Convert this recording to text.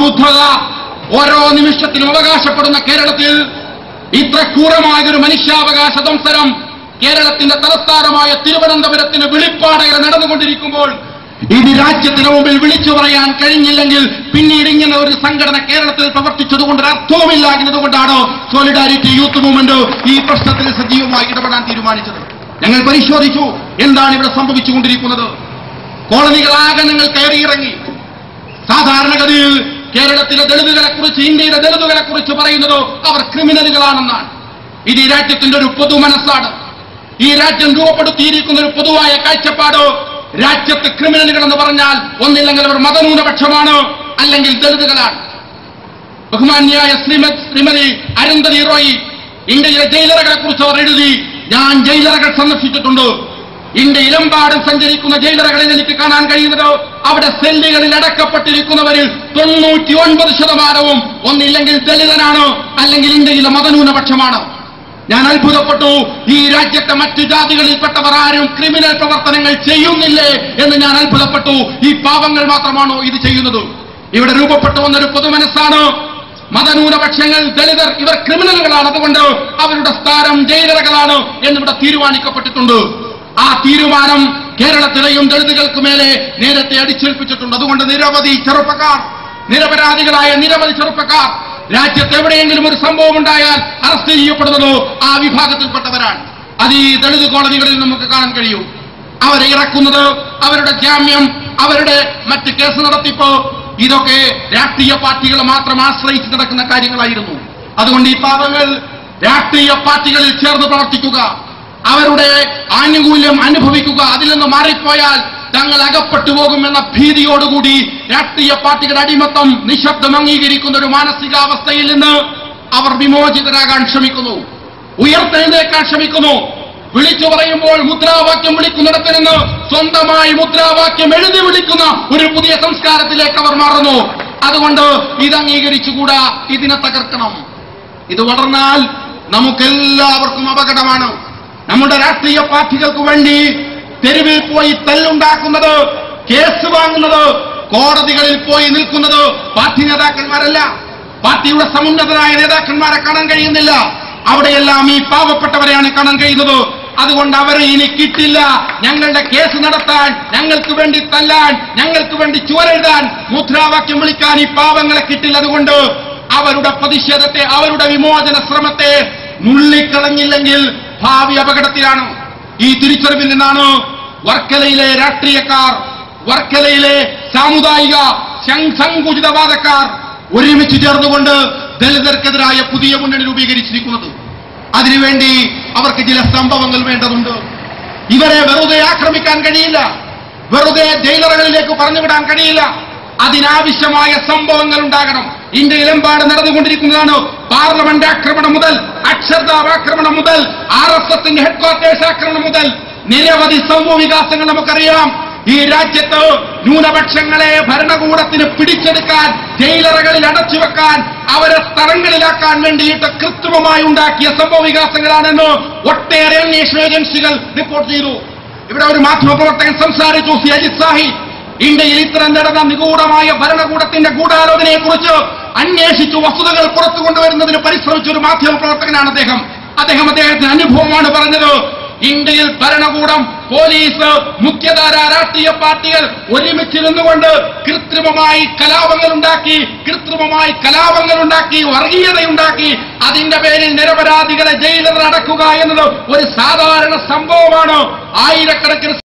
ബുദ്ധത ഓരോ നിമിഷത്തിലും അവകാശപ്പെടുന്ന കേരളത്തിൽ ഇത്ര ക്രൂരമായൊരു മനുഷ്യാവകാശ ധ്വംസനം കേരളത്തിന്റെ തലസ്ഥാനമായ തിരുവനന്തപുരത്തിന് വെളിപ്പാടകൾ നടന്നുകൊണ്ടിരിക്കുമ്പോൾ ഇത് രാജ്യത്തിന് മുമ്പിൽ വിളിച്ചു പറയാൻ കഴിഞ്ഞില്ലെങ്കിൽ പിന്നീട് ഇങ്ങനെ ഒരു സംഘടന കേരളത്തിൽ പ്രവർത്തിച്ചതുകൊണ്ട് ഒരു അർത്ഥവുമില്ലാകുന്നതുകൊണ്ടാണ് സോളിഡാരിറ്റി യൂത്ത് മൂവ്മെന്റ് ഈ പ്രശ്നത്തിൽ സജീവമായി ഇടപെടാൻ തീരുമാനിച്ചത് ഞങ്ങൾ പരിശോധിച്ചു എന്താണ് ഇവിടെ സംഭവിച്ചുകൊണ്ടിരിക്കുന്നത് കോളനികളാകെ നിങ്ങൾ കയറിയിറങ്ങി സാധാരണഗതിയിൽ കേരളത്തിലെ ദളിതുകളെ കുറിച്ച് ഇന്ത്യയിലെ ദളിതുകളെ കുറിച്ച് പറയുന്നത് അവർ ക്രിമിനലുകളാണെന്നാണ് ഇത് ഈ രാജ്യത്തിന്റെ ഒരു പൊതു മനസ്സാണ് ഈ രാജ്യം രൂപപ്പെടുത്തിയിരിക്കുന്ന ഒരു പൊതുവായ കാഴ്ചപ്പാട് രാജ്യത്ത് ക്രിമിനലുകൾ എന്ന് പറഞ്ഞാൽ ഒന്നില്ലെങ്കിൽ അവർ മതന്യൂനപക്ഷമാണ് അല്ലെങ്കിൽ ദളിതുകളാണ് ബഹുമാന്യായ ശ്രീമതി ശ്രീമതി അരുന്ധതി റോയി ഇന്ത്യയിലെ ജയിലറുകളെ കുറിച്ച് അവർ എഴുതി ഞാൻ ജയിലറുകൾ സന്ദർശിച്ചിട്ടുണ്ട് ഇന്ത്യയിലെമ്പാടും സഞ്ചരിക്കുന്ന ജയിലറുകളിൽ എനിക്ക് കാണാൻ കഴിയുന്നത് അവിടെ സെല്ലുകളിൽ അടക്കപ്പെട്ടിരിക്കുന്നവരിൽ തൊണ്ണൂറ്റി ഒൻപത് ശതമാനവും ഒന്നില്ലെങ്കിൽ ദളിതനാണ് അല്ലെങ്കിൽ ഇന്ത്യയിലെ മതന്യൂനപക്ഷമാണ് ഞാൻ അത്ഭുതപ്പെട്ടു ഈ രാജ്യത്തെ മറ്റു ജാതികളിൽപ്പെട്ടവർ ആരും ക്രിമിനൽ പ്രവർത്തനങ്ങൾ ചെയ്യുന്നില്ലേ എന്ന് ഞാൻ അത്ഭുതപ്പെട്ടു ഈ പാവങ്ങൾ മാത്രമാണോ ഇത് ചെയ്യുന്നത് ഇവിടെ രൂപപ്പെട്ടു വന്നൊരു പൊതുമനസ്സാണ് മതന്യൂനപക്ഷങ്ങൾ ദളിതർ ഇവർ ക്രിമിനലുകളാണ് അതുകൊണ്ട് അവരുടെ സ്ഥാനം ജയിലറുകളാണ് എന്നിവിടെ തീരുമാനിക്കപ്പെട്ടിട്ടുണ്ട് ആ തീരുമാനം കേരളത്തിലെയും ദളിതുകൾക്ക് മേലെ നേരത്തെ അടിച്ചേൽപ്പിച്ചിട്ടുണ്ട് അതുകൊണ്ട് നിരവധി ചെറുപ്പക്കാർ നിരപരാധികളായ നിരവധി ചെറുപ്പക്കാർ രാജ്യത്ത് എവിടെയെങ്കിലും ഒരു സംഭവം ഉണ്ടായാൽ അറസ്റ്റ് ചെയ്യപ്പെടുന്നതോ ആ വിഭാഗത്തിൽപ്പെട്ടവരാണ് അത് ഈ ദളിത് കോടതികളിൽ നമുക്ക് കാണാൻ കഴിയും അവരെ ഇറക്കുന്നത് അവരുടെ ജാമ്യം അവരുടെ മറ്റ് കേസ് നടത്തിപ്പ് ഇതൊക്കെ രാഷ്ട്രീയ പാർട്ടികളെ മാത്രം ആശ്രയിച്ച് നടക്കുന്ന കാര്യങ്ങളായിരുന്നു അതുകൊണ്ട് ഈ പാവങ്ങൾ രാഷ്ട്രീയ പാർട്ടികളിൽ ചേർന്ന് പ്രവർത്തിക്കുക അവരുടെ ആനുകൂല്യം അനുഭവിക്കുക അതിൽ നിന്ന് മാറിപ്പോയാൽ തങ്ങൾ അകപ്പെട്ടു പോകുമെന്ന ഭീതിയോടുകൂടി രാഷ്ട്രീയ പാർട്ടികളുടെ അടിമത്തം നിശബ്ദം അംഗീകരിക്കുന്ന ഒരു മാനസികാവസ്ഥയിൽ നിന്ന് അവർ വിമോചിതരാകാൻ ശ്രമിക്കുന്നു ഉയർത്തെഴുന്നേക്കാൻ ശ്രമിക്കുന്നു വിളിച്ചു പറയുമ്പോൾ മുദ്രാവാക്യം വിളിക്കുന്നിടത്ത് നിന്ന് സ്വന്തമായി മുദ്രാവാക്യം എഴുതി വിളിക്കുന്ന ഒരു പുതിയ സംസ്കാരത്തിലേക്ക് അവർ മാറുന്നു അതുകൊണ്ട് ഇത് അംഗീകരിച്ചുകൂടാ ഇതിനെ തകർക്കണം ഇത് വളർന്നാൽ നമുക്കെല്ലാവർക്കും അപകടമാണ് നമ്മുടെ രാഷ്ട്രീയ പാർട്ടികൾക്ക് വേണ്ടി തെരുവിൽ പോയി തല്ലുണ്ടാക്കുന്നത് കേസ് വാങ്ങുന്നത് കോടതികളിൽ പോയി നിൽക്കുന്നത് പാർട്ടി നേതാക്കന്മാരല്ല പാർട്ടിയുടെ സമുന്നതരായ നേതാക്കന്മാരെ കാണാൻ കഴിയുന്നില്ല അവിടെയെല്ലാം ഈ പാവപ്പെട്ടവരെയാണ് കാണാൻ കഴിയുന്നത് അതുകൊണ്ട് അവരെ ഇനി കിട്ടില്ല ഞങ്ങളുടെ കേസ് നടത്താൻ ഞങ്ങൾക്ക് വേണ്ടി തല്ലാൻ ഞങ്ങൾക്ക് വേണ്ടി ചുവരെഴുതാൻ മുദ്രാവാക്യം വിളിക്കാൻ ഈ പാവങ്ങളെ കിട്ടില്ല അതുകൊണ്ട് അവരുടെ പ്രതിഷേധത്തെ അവരുടെ വിമോചന ശ്രമത്തെ നുള്ളിക്കളഞ്ഞില്ലെങ്കിൽ ഭാവി അപകടത്തിലാണ് ഈ തിരിച്ചറിവിൽ നിന്നാണ് വർക്കലയിലെ രാഷ്ട്രീയക്കാർ വർക്കലയിലെ സാമുദായിക ശം- സങ്കുചിതവാദക്കാർ ഒരുമിച്ച് ചേർന്നുകൊണ്ട് ദളിതർക്കെതിരായ പുതിയ മുന്നണി രൂപീകരിച്ചിരിക്കുന്നത് അതിനുവേണ്ടി അവർക്ക് ചില സംഭവങ്ങൾ വേണ്ടതുണ്ട് ഇവരെ വെറുതെ ആക്രമിക്കാൻ കഴിയില്ല വെറുതെ ജയിലറുകളിലേക്ക് പറഞ്ഞുവിടാൻ കഴിയില്ല അതിനാവശ്യമായ സംഭവങ്ങൾ ഉണ്ടാകണം ഇന്ത്യയിലെമ്പാട് നടന്നുകൊണ്ടിരിക്കുന്നതാണ് പാർലമെന്റ് ആക്രമണം മുതൽ അക്ഷർദാബ് ആക്രമണം മുതൽ ആർ എസ് എസിന്റെ ഹെഡ്ക്വാർട്ടേഴ്സ് ആക്രമണം മുതൽ നിരവധി സംഭവ വികാസങ്ങൾ നമുക്കറിയാം ഈ രാജ്യത്ത് ന്യൂനപക്ഷങ്ങളെ ഭരണകൂടത്തിന് പിടിച്ചെടുക്കാൻ ജയിലറകളിൽ അടച്ചുവെക്കാൻ അവരെ സ്ഥലങ്ങളിലാക്കാൻ വേണ്ടിയിട്ട് കൃത്രിമമായി ഉണ്ടാക്കിയ സംഭവ വികാസങ്ങളാണെന്ന് ഒട്ടേറെ അന്വേഷണ ഏജൻസികൾ റിപ്പോർട്ട് ചെയ്തു ഇവിടെ ഒരു മാധ്യമപ്രവർത്തകൻ സംസാരിച്ചു സി അജിത് സാഹി ഇന്ത്യയിൽ ഇത്തരം നടന്ന നിഗൂഢമായ ഭരണകൂടത്തിന്റെ ഗൂഢാലോചനയെ കുറിച്ച് അന്വേഷിച്ചു വസ്തുതകൾ പുറത്തു കൊണ്ടുവരുന്നതിന് പരിശ്രമിച്ച ഒരു മാധ്യമ പ്രവർത്തകനാണ് അദ്ദേഹം അദ്ദേഹം അദ്ദേഹത്തിന്റെ അനുഭവമാണ് പറഞ്ഞത് ഇന്ത്യയിൽ ഭരണകൂടം പോലീസ് മുഖ്യധാര രാഷ്ട്രീയ പാർട്ടികൾ ഒരുമിച്ചിരുന്നുകൊണ്ട് കൃത്രിമമായി കലാപങ്ങൾ ഉണ്ടാക്കി കൃത്രിമമായി കലാപങ്ങൾ ഉണ്ടാക്കി വർഗീയതയുണ്ടാക്കി അതിന്റെ പേരിൽ നിരപരാധികളെ ജയിലിൽ അടക്കുക എന്നത് ഒരു സാധാരണ സംഭവമാണ് ആയിരക്കണക്കിന്